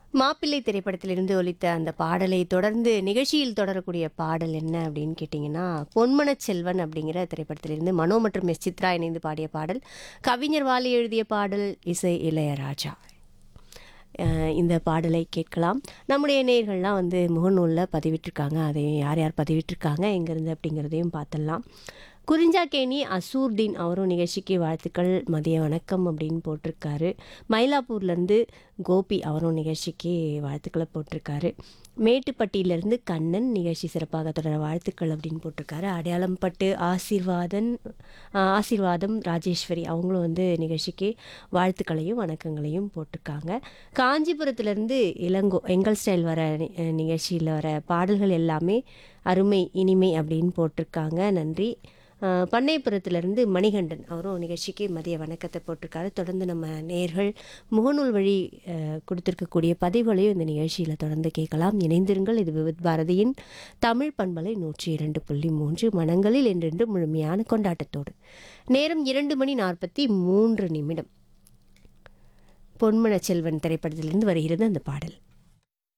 மாப்பிள்ளை திரைப்படத்திலிருந்து ஒலித்த அந்த பாடலை தொடர்ந்து நிகழ்ச்சியில் தொடரக்கூடிய பாடல் என்ன அப்படின்னு கேட்டிங்கன்னா பொன்மனச் செல்வன் அப்படிங்கிற திரைப்படத்திலிருந்து மனோ மற்றும் எஸ் சித்ரா இணைந்து பாடிய பாடல் கவிஞர் வாலி எழுதிய பாடல் இசை இளையராஜா அஹ் இந்த பாடலை கேட்கலாம் நம்முடைய நேயர்கள்லாம் வந்து முகநூலில் பதிவிட்டிருக்காங்க அதை யார் யார் பதிவிட்டிருக்காங்க எங்கேருந்து அப்படிங்கிறதையும் பார்த்துடலாம் குறிஞ்சாக்கேணி அசூர்தீன் அவரும் நிகழ்ச்சிக்கு வாழ்த்துக்கள் மதிய வணக்கம் அப்படின்னு போட்டிருக்காரு மயிலாப்பூர்லேருந்து கோபி அவரும் நிகழ்ச்சிக்கு வாழ்த்துக்களை போட்டிருக்காரு மேட்டுப்பட்டியிலேருந்து கண்ணன் நிகழ்ச்சி சிறப்பாக தொடர வாழ்த்துக்கள் அப்படின்னு போட்டிருக்காரு அடையாளம் பட்டு ஆசீர்வாதன் ஆஹ் ஆசீர்வாதம் ராஜேஸ்வரி அவங்களும் வந்து நிகழ்ச்சிக்கு வாழ்த்துக்களையும் வணக்கங்களையும் போட்டிருக்காங்க காஞ்சிபுரத்துலேருந்து இளங்கோ எங்கள் ஸ்டைல் வர நிகழ்ச்சியில் வர பாடல்கள் எல்லாமே அருமை இனிமை அப்படின்னு போட்டிருக்காங்க நன்றி ஆஹ் பண்ணைப்புறத்துலேருந்து மணிகண்டன் அவரும் நிகழ்ச்சிக்கு மதிய வணக்கத்தை போட்டிருக்காரு தொடர்ந்து நம்ம நேர்கள் முகநூல் வழி ஆஹ் கொடுத்திருக்கக்கூடிய பதிவுகளையும் இந்த நிகழ்ச்சியில் தொடர்ந்து கேட்கலாம் இணைந்திருங்கள் இது விவித் பாரதியின் தமிழ் பண்பலை நூற்றி இரண்டு புள்ளி மூன்று மனங்களில் என்றென்று முழுமையான கொண்டாட்டத்தோடு நேரம் இரண்டு மணி நாற்பத்தி மூன்று நிமிடம் பொன்மனச் செல்வன் திரைப்படத்திலிருந்து வருகிறது அந்த பாடல்